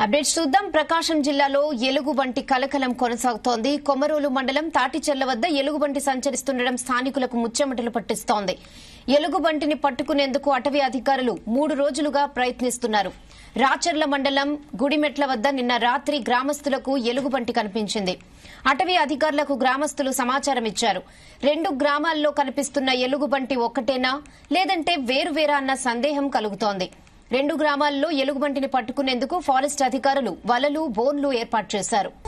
updates చూద్దాం ప్రకాశం జిల్లాలో ఎలుగుబంటి కలకలం కొనసాగుతోంది కొమరోలు మండలం తాటిచెర్ల వద్ద ఎలుగుబంటి సంచరిస్తుండడం స్థానికులకు ముచ్చెమటలు పట్టిస్తోంది ఎలుగుబంటిని పట్టుకునేందుకు అటవీ అధికారులు మూడు రోజులుగా ప్రయత్నిస్తున్నారు రాచర్ల మండలం గుడిమెట్ల వద్ద నిన్న రాత్రి గ్రామస్తులకు ఎలుగుబంటి కనిపించింది అటవీ అధికారులకు గ్రామస్తులు సమాచారం ఇచ్చారు రెండు గ్రామాల్లో కనిపిస్తున్న ఎలుగుబంటి ఒక్కటేనా లేదంటే వేరువేరా అన్న సందేహం కలుగుతోంది రెండు గ్రామాల్లో ఎలుగుబంటిని పట్టుకునేందుకు ఫారెస్ట్ అధికారులు వలలు బోన్లు ఏర్పాటు చేశారు